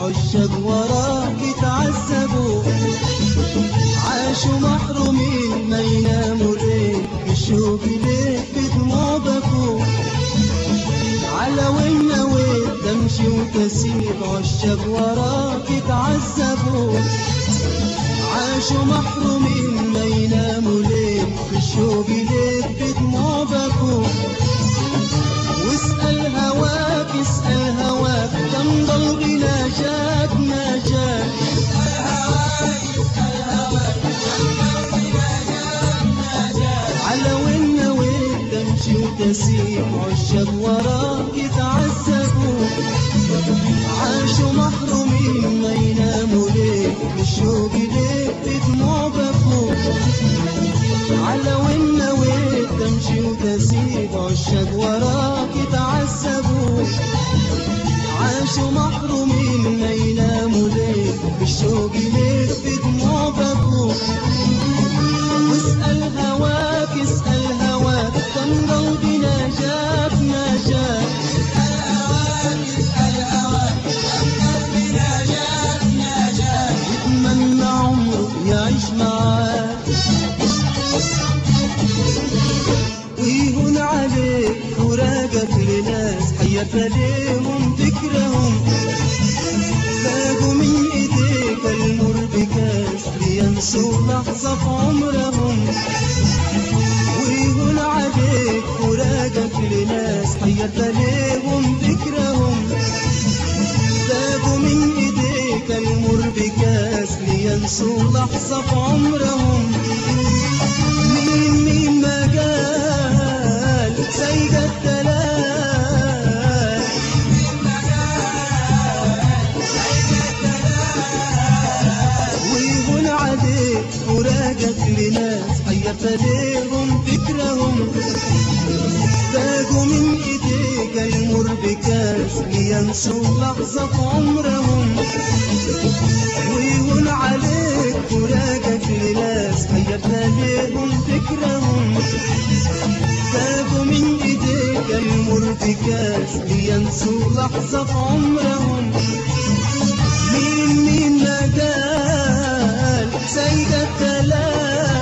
عشاق وراك اتعذبوا عاشوا محرومين ما يناموا ليه الشوق ليه بدموع بكوا على وين نويت تمشي وتسيب عشاق وراك اتعذبوا عاشوا محرومين ما يناموا ليه بالشوق ليه بدموع بكوا واسأل هواك اسأل هواك كم ضلبي ناجاك ناجاك على وين نويت تمشي وتسيب عشاق وراك يتعذبوا عاشوا محرومين ما يناموا ليه بالشوق ليه بدموع بكوا على وين نويت تمشي وتسيب عشاق وراك يتعذبوا عاشوا محرومين ما يناموا ليه بالشوق ليه بدموع بكوا واسأل هواك اسأل هواك كم قلبي ناجاك ناجاك يتمنى عمره يعيش معاك ويهون عليك فراقك لناس حيرت ليهم ذكرهم لاقوا من ايديك المر بكاس لينسوا لحظة في عمرهم ويهون عليك فراقك لناس حيرت ليهم ذكرهم لاقوا من ايديك المر بكاس لينسوا لحظة في عمرهم مين مين ما قال سيد الدلال ويهون عليك فراقك لناس حيرت ليهم فكرهم تاجوا من ايديك المر بكاس لينسوا لحظة في عمرهم ويهون عليك فراقك لناس حيرت ليهم فكرهم تاجوا من ايديك المر بكاس لينسوا لحظة في عمرهم مين مين ما قال سيد الدلال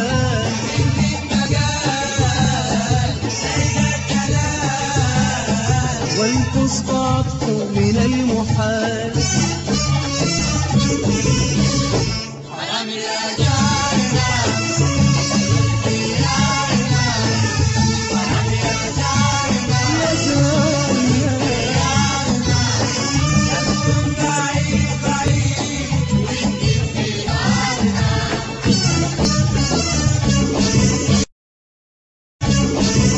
وانقص بعضه من المحال